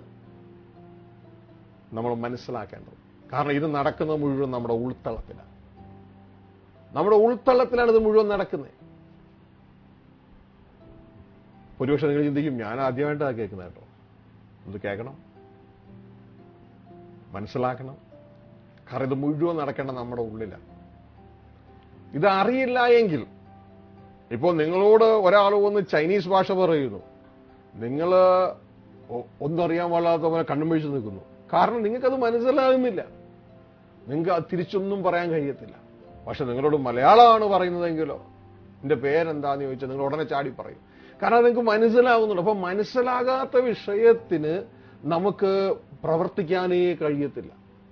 നമ്മൾ മനസ്സിലാക്കേണ്ടത് കാരണം ഇത് നടക്കുന്നത് മുഴുവൻ നമ്മുടെ ഉൾത്തളത്തിലാണ് നമ്മുടെ ഉൾത്തളത്തിലാണ് ഇത് മുഴുവൻ നടക്കുന്നത് ഒരുപക്ഷെ നിങ്ങൾ ചിന്തിക്കും ഞാൻ ആദ്യമായിട്ടാണ് കേൾക്കുന്നത് കേട്ടോ ഇത് കേൾക്കണം മനസ്സിലാക്കണം കാരണം ഇത് മുഴുവൻ നടക്കേണ്ട നമ്മുടെ ഉള്ളിലാണ് ഇത് അറിയില്ല എങ്കിൽ ഇപ്പോൾ നിങ്ങളോട് ഒരാൾ വന്ന് ചൈനീസ് ഭാഷ പറയുന്നു നിങ്ങൾ ഒന്നും അറിയാൻ പാടാത്തവനെ കണ്ണും വീഴ്ച നിൽക്കുന്നു കാരണം നിങ്ങൾക്കത് മനസ്സിലാകുന്നില്ല നിങ്ങൾക്ക് അത് തിരിച്ചൊന്നും പറയാൻ കഴിയത്തില്ല പക്ഷെ നിങ്ങളോട് മലയാളമാണ് പറയുന്നതെങ്കിലോ എന്റെ പേരെന്താന്ന് ചോദിച്ചാൽ നിങ്ങൾ ഉടനെ ചാടി പറയും കാരണം നിങ്ങൾക്ക് മനസ്സിലാകുന്നുണ്ട് അപ്പൊ മനസ്സിലാകാത്ത വിഷയത്തിന് നമുക്ക് പ്രവർത്തിക്കാനേ കഴിയത്തില്ല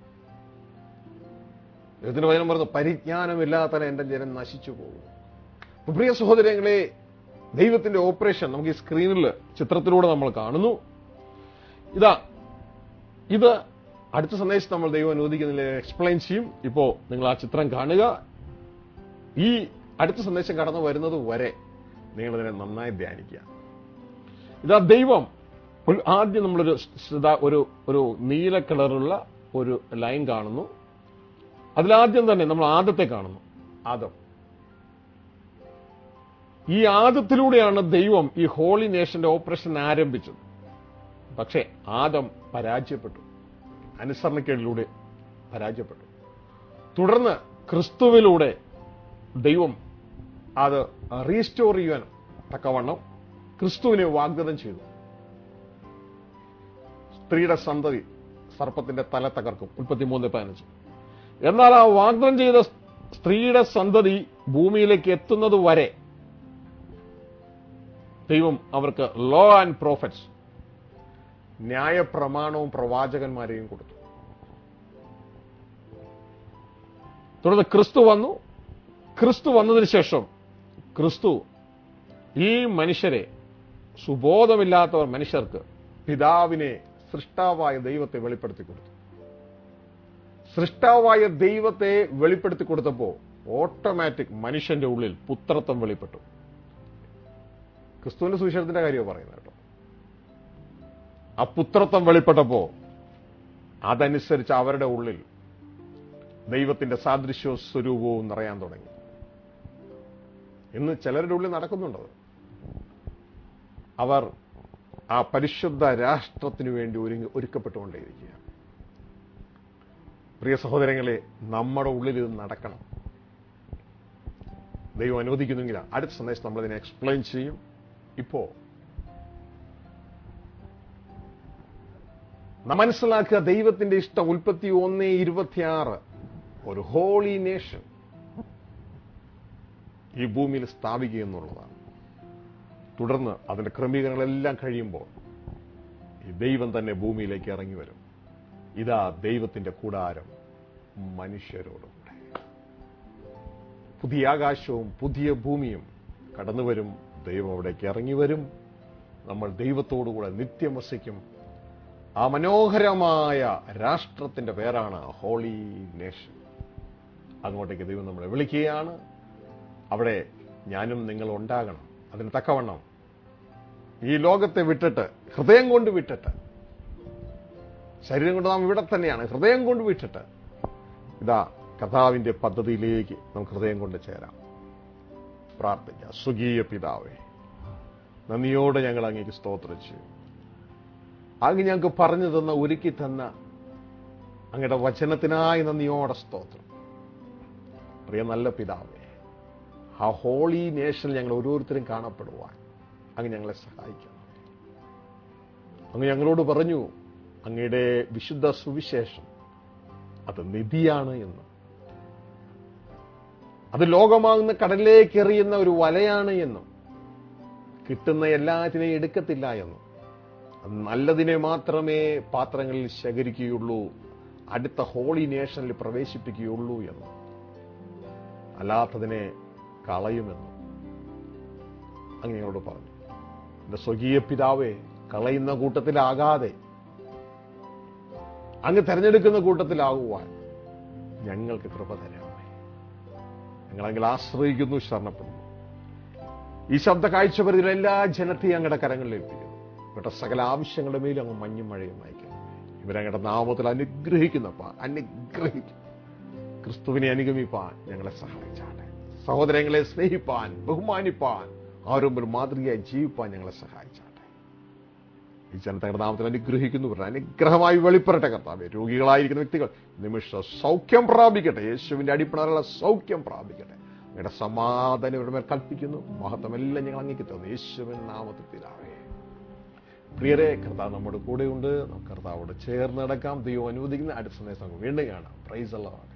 ഇതിന് വചനം പറഞ്ഞു പരിജ്ഞാനമില്ലാത്ത എന്റെ ജനം നശിച്ചു പോകും അപ്പൊ പ്രിയ സഹോദരങ്ങളെ ദൈവത്തിന്റെ ഓപ്പറേഷൻ നമുക്ക് ഈ സ്ക്രീനിൽ ചിത്രത്തിലൂടെ നമ്മൾ കാണുന്നു ഇതാ ഇത് അടുത്ത സന്ദേശം നമ്മൾ ദൈവം അനുവദിക്കുന്നില്ല എക്സ്പ്ലെയിൻ ചെയ്യും ഇപ്പോ നിങ്ങൾ ആ ചിത്രം കാണുക ഈ അടുത്ത സന്ദേശം കടന്നു വരുന്നത് വരെ നിങ്ങൾ ഇതിനെ നന്നായി ധ്യാനിക്കുക ഇതാ ദൈവം ഒരു ആദ്യം നമ്മളൊരു ഇതാ ഒരു ഒരു നീല കളറുള്ള ഒരു ലൈൻ കാണുന്നു അതിലാദ്യം തന്നെ നമ്മൾ ആദത്തെ കാണുന്നു ആദം ഈ ആദത്തിലൂടെയാണ് ദൈവം ഈ ഹോളി നേഷന്റെ ഓപ്പറേഷൻ ആരംഭിച്ചത് പക്ഷേ ആദം പരാജയപ്പെട്ടു അനുസരണക്കേടിലൂടെ പരാജയപ്പെട്ടു തുടർന്ന് ക്രിസ്തുവിലൂടെ ദൈവം അത് റീസ്റ്റോർ ചെയ്യുവാൻ തക്കവണ്ണം ക്രിസ്തുവിനെ വാഗ്ദത്തം ചെയ്തു സ്ത്രീയുടെ സന്തതി സർപ്പത്തിന്റെ തല തകർക്കും മുപ്പത്തിമൂന്ന് പതിനഞ്ച് എന്നാൽ ആ വാഗ്ദത്തം ചെയ്ത സ്ത്രീയുടെ സന്തതി ഭൂമിയിലേക്ക് എത്തുന്നത് വരെ ദൈവം അവർക്ക് ലോ ആൻഡ് പ്രോഫറ്റ്സ് ന്യായപ്രമാണവും പ്രവാചകന്മാരെയും കൊടുത്തു തുടർന്ന് ക്രിസ്തു വന്നു ക്രിസ്തു വന്നതിന് ശേഷം ക്രിസ്തു ഈ മനുഷ്യരെ സുബോധമില്ലാത്തവർ മനുഷ്യർക്ക് പിതാവിനെ സൃഷ്ടാവായ ദൈവത്തെ വെളിപ്പെടുത്തി കൊടുത്തു സൃഷ്ടാവായ ദൈവത്തെ വെളിപ്പെടുത്തി കൊടുത്തപ്പോ ഓട്ടോമാറ്റിക് മനുഷ്യന്റെ ഉള്ളിൽ പുത്രത്വം വെളിപ്പെട്ടു ക്രിസ്തുവിന്റെ സുവിശേഷത്തിന്റെ കാര്യമാണ് പറയുന്നത് കേട്ടോ ആ പുത്രത്വം വെളിപ്പെട്ടപ്പോ അതനുസരിച്ച് അവരുടെ ഉള്ളിൽ ദൈവത്തിന്റെ സാദൃശ്യവും സ്വരൂപവും നിറയാൻ തുടങ്ങി ഇന്ന് ചിലരുടെ ഉള്ളിൽ നടക്കുന്നുണ്ടത് അവർ ആ പരിശുദ്ധ രാഷ്ട്രത്തിനു വേണ്ടി ഒരുങ്ങി ഒരുക്കപ്പെട്ടുകൊണ്ടേയിരിക്കുക പ്രിയ സഹോദരങ്ങളെ നമ്മുടെ ഉള്ളിൽ ഇത് നടക്കണം ദൈവം അനുവദിക്കുന്നെങ്കിൽ അടുത്ത സന്ദേശം നമ്മളതിനെ എക്സ്പ്ലെയിൻ ചെയ്യും ഇപ്പോ നാം മനസ്സിലാക്കുക ദൈവത്തിന്റെ ഇഷ്ടം ഉൽപ്പത്തി ഒന്ന് ഇരുപത്തിയാറ് ഒരു ഹോളി നേഷൻ ഈ ഭൂമിയിൽ സ്ഥാപിക്കുക എന്നുള്ളതാണ് തുടർന്ന് അതിന്റെ ക്രമീകരണങ്ങളെല്ലാം കഴിയുമ്പോൾ ഈ ദൈവം തന്നെ ഭൂമിയിലേക്ക് ഇറങ്ങി വരും ഇതാ ദൈവത്തിന്റെ കൂടാരം മനുഷ്യരോടുകൂടെ പുതിയ ആകാശവും പുതിയ ഭൂമിയും കടന്നു വരും ദൈവം അവിടേക്ക് ഇറങ്ങി വരും നമ്മൾ ദൈവത്തോടുകൂടെ നിത്യം വസിക്കും ആ മനോഹരമായ രാഷ്ട്രത്തിന്റെ പേരാണ് ഹോളി നേഷൻ അങ്ങോട്ടേക്ക് ദൈവം നമ്മളെ വിളിക്കുകയാണ് അവിടെ ഞാനും നിങ്ങൾ ഉണ്ടാകണം അതിന് തക്കവണ്ണം ഈ ലോകത്തെ വിട്ടിട്ട് ഹൃദയം കൊണ്ട് വിട്ടിട്ട് ശരീരം കൊണ്ട് നാം ഇവിടെ തന്നെയാണ് ഹൃദയം കൊണ്ട് വിട്ടിട്ട് ഇതാ കഥാവിന്റെ പദ്ധതിയിലേക്ക് നമുക്ക് ഹൃദയം കൊണ്ട് ചേരാം പ്രാർത്ഥിക്കാം സ്വകീയ പിതാവേ നന്ദിയോടെ ഞങ്ങൾ അങ്ങേക്ക് സ്തോത്രം ചെയ്യും അങ്ങ് ഞങ്ങൾക്ക് പറഞ്ഞു തന്ന ഒരുക്കി തന്ന അങ്ങയുടെ വചനത്തിനായി നന്ദിയോടെ സ്തോത്രം പ്രിയ നല്ല പിതാവേ ആ ഹോളി നേഷനിൽ ഞങ്ങൾ ഓരോരുത്തരും കാണപ്പെടുവാൻ അങ്ങ് ഞങ്ങളെ സഹായിക്കണം അങ്ങ് ഞങ്ങളോട് പറഞ്ഞു അങ്ങയുടെ വിശുദ്ധ സുവിശേഷം അത് നിധിയാണ് എന്ന് അത് ലോകമാകുന്ന കടലിലേക്ക് എറിയുന്ന ഒരു വലയാണ് എന്നും കിട്ടുന്ന എല്ലാത്തിനെയും എടുക്കത്തില്ല എന്നും അത് നല്ലതിനെ മാത്രമേ പാത്രങ്ങളിൽ ശേഖരിക്കുകയുള്ളൂ അടുത്ത ഹോളി നേഷനിൽ പ്രവേശിപ്പിക്കുകയുള്ളൂ എന്നും അല്ലാത്തതിനെ കളയുമെന്നും അങ്ങ് ഞങ്ങളോട് പറഞ്ഞു എന്റെ സ്വകീയ പിതാവേ കളയുന്ന കൂട്ടത്തിലാകാതെ അങ്ങ് തെരഞ്ഞെടുക്കുന്ന കൂട്ടത്തിലാകുവാൻ ഞങ്ങൾക്ക് കൃപ തരാമേ ഞങ്ങളെങ്കിൽ ആശ്രയിക്കുന്നു ശരണപ്പെടുന്നു ഈ ശബ്ദ കാഴ്ചപരിധിയിൽ എല്ലാ ജനത്തെയും അങ്ങയുടെ കരങ്ങളിൽ ഏൽപ്പിക്കുന്നു ഇവരുടെ സകല ആവശ്യങ്ങളുടെ മേലും അങ്ങ് മഞ്ഞും മഴയും അയക്കുന്നു ഇവരങ്ങയുടെ നാമത്തിൽ അനുഗ്രഹിക്കുന്നപ്പാ അനുഗ്രഹിക്കും ക്രിസ്തുവിനെ അനുഗമിപ്പാൻ ഞങ്ങളെ സഹായിച്ചാട്ടെ സഹോദരങ്ങളെ സ്നേഹിപ്പാൻ ബഹുമാനിപ്പാൻ ആരും ഒരു മാതൃകയായി ജീവിപ്പാൻ ഞങ്ങളെ സഹായിച്ചാട്ടെ ഈ ജനതയുടെ നാമത്തിൽ അനുഗ്രഹിക്കുന്നു ഇവരുടെ അനുഗ്രഹമായി വെളിപ്പെടട്ടെ കർത്താവെ രോഗികളായിരിക്കുന്ന വ്യക്തികൾ നിമിഷ സൗഖ്യം പ്രാപിക്കട്ടെ യേശുവിന്റെ അടിപ്പിണറുള്ള സൗഖ്യം പ്രാപിക്കട്ടെ അങ്ങയുടെ സമാധാനം ഇവരുടെ മേൽ കൽപ്പിക്കുന്നു മഹത്വമെല്ലാം ഞങ്ങൾ അങ്ങേക്ക് തന്നു യേശുവിൻ നാമത്തിൽ പിതാവേ പ്രിയരെ കർത്താവ് നമ്മുടെ കൂടെയുണ്ട് നമുക്ക് കർത്താവോട് ചേർന്ന് നടക്കാം ദൈവം അനുവദിക്കുന്ന അടുത്ത സന്ദേശം നമുക്ക് വീണ്ടും കാണാം പ്രൈസ് അല്ലാതെ